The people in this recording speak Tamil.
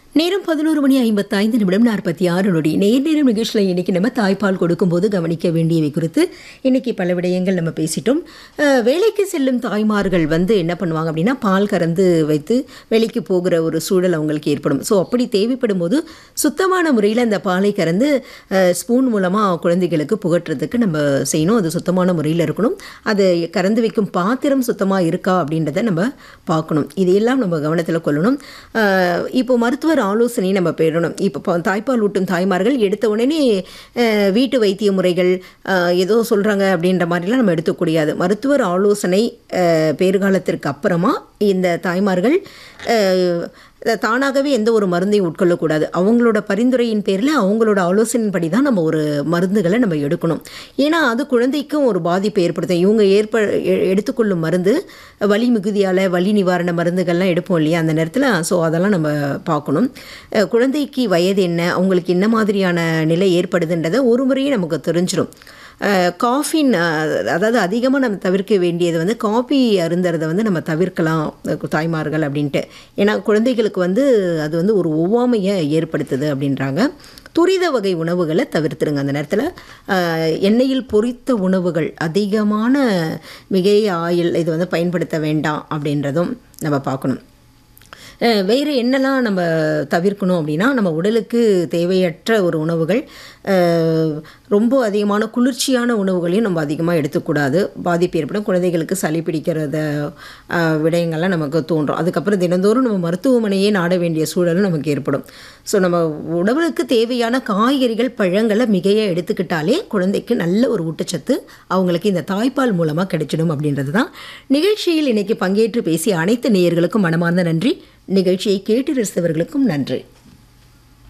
நேரம் பதினோரு மணி ஐம்பத்தைந்து நிமிடம் நாற்பத்தி ஆறு நொடி நேர் நேரம் நிகழ்ச்சியில் இன்னைக்கு நம்ம தாய்ப்பால் கொடுக்கும்போது கவனிக்க வேண்டியவை குறித்து இன்னைக்கு பல விடயங்கள் நம்ம பேசிட்டோம் அஹ், வேலைக்கு செல்லும் தாய்மார்கள் வந்து என்ன பண்ணுவாங்க அப்படின்னா பால் கறந்து வைத்து வேலைக்கு போகிற ஒரு சூழல் அவங்களுக்கு ஏற்படும் ஸோ அப்படி தேவைப்படும் போது சுத்தமான முறையில் அந்த பாலை கறந்து அஹ், ஸ்பூன் மூலமாக குழந்தைகளுக்கு புகட்டுறதுக்கு நம்ம செய்யணும் அது சுத்தமான முறையில் இருக்கணும் அது கறந்து வைக்கும் பாத்திரம் சுத்தமாக இருக்கா அப்படின்றத நம்ம பார்க்கணும் இதையெல்லாம் நம்ம கவனத்தில் கொள்ளணும் அஹ், இப்போ மருத்துவர் ஆலோசனை நம்ம பெறணும் இப்போ பா- தாய்ப்பால் ஊட்டும் தாய்மார்கள் எடுத்த உடனே அஹ், வீட்டு வைத்திய முறைகள் அஹ், ஏதோ சொல்கிறாங்க அப்படின்ற மாதிரிலாம் நம்ம எடுத்துக்கூடாது மருத்துவர் ஆலோசனை அஹ், பேறுகாலத்திற்கு அப்புறமா இந்த தாய்மார்கள் அஹ், தானாகவே எந்த ஒரு மருந்தையும் உட்கொள்ளக்கூடாது அவங்களோட பரிந்துரையின் பேரில் அவங்களோட ஆலோசனைப்படி தான் நம்ம ஒரு மருந்துகளை நம்ம எடுக்கணும் ஏன்னா அது குழந்தைக்கும் ஒரு பாதிப்பை ஏற்படுத்தும் இவங்க ஏற்ப எ- எடுத்துக்கொள்ளும் மருந்து வலி மிகுதியால் வலி நிவாரண மருந்துகள்லாம் எடுப்போம் இல்லையா அந்த நேரத்தில் ஸோ அதெல்லாம் நம்ம பார்க்கணும் அஹ் குழந்தைக்கு வயது என்ன அவங்களுக்கு என்ன மாதிரியான நிலை ஏற்படுதுன்றதை ஒரு முறையே நமக்கு தெரிஞ்சிடும் காஃபின் அதாவது அதிகமாக நம்ம தவிர்க்க வேண்டியது வந்து காஃபி அருந்துறதை வந்து நம்ம தவிர்க்கலாம் அஹ் தாய்மார்கள் அப்படின்ட்டு ஏன்னா குழந்தைகளுக்கு வந்து அது வந்து ஒரு ஒவ்வாமையை ஏற்படுத்துது அப்படின்றாங்க துரித வகை உணவுகளை தவிர்த்துருங்க அந்த நேரத்தில் எண்ணெயில் பொரித்த உணவுகள் அதிகமான மிகை ஆயில் இது வந்து பயன்படுத்த வேண்டாம் அப்படின்றதும் நம்ம பார்க்கணும் அஹ் வேறு என்னெல்லாம் நம்ம தவிர்க்கணும் அப்படின்னா நம்ம உடலுக்கு தேவையற்ற ஒரு உணவுகள் அஹ் ரொம்ப அதிகமான குளிர்ச்சியான உணவுகளையும் நம்ம அதிகமாக எடுத்துக்கூடாது பாதிப்பு ஏற்படும் குழந்தைகளுக்கு சளி பிடிக்கிறத அஹ், விடயங்கள்லாம் நமக்கு தோன்றும் அதுக்கப்புறம் தினந்தோறும் நம்ம மருத்துவமனையே நாட வேண்டிய சூழலும் நமக்கு ஏற்படும் ஸோ நம்ம உடலுக்கு தேவையான காய்கறிகள் பழங்களை மிகைய எடுத்துக்கிட்டாலே குழந்தைக்கு நல்ல ஒரு ஊட்டச்சத்து அவங்களுக்கு இந்த தாய்ப்பால் மூலமாக கிடைச்சிடும் அப்படின்றது தான் நிகழ்ச்சியில் இன்னைக்கு பங்கேற்று பேசிய அனைத்து நேயர்களுக்கும் மனமார்ந்த நன்றி நிகழ்ச்சியை கேட்டு ரசித்தவர்களுக்கும் நன்றி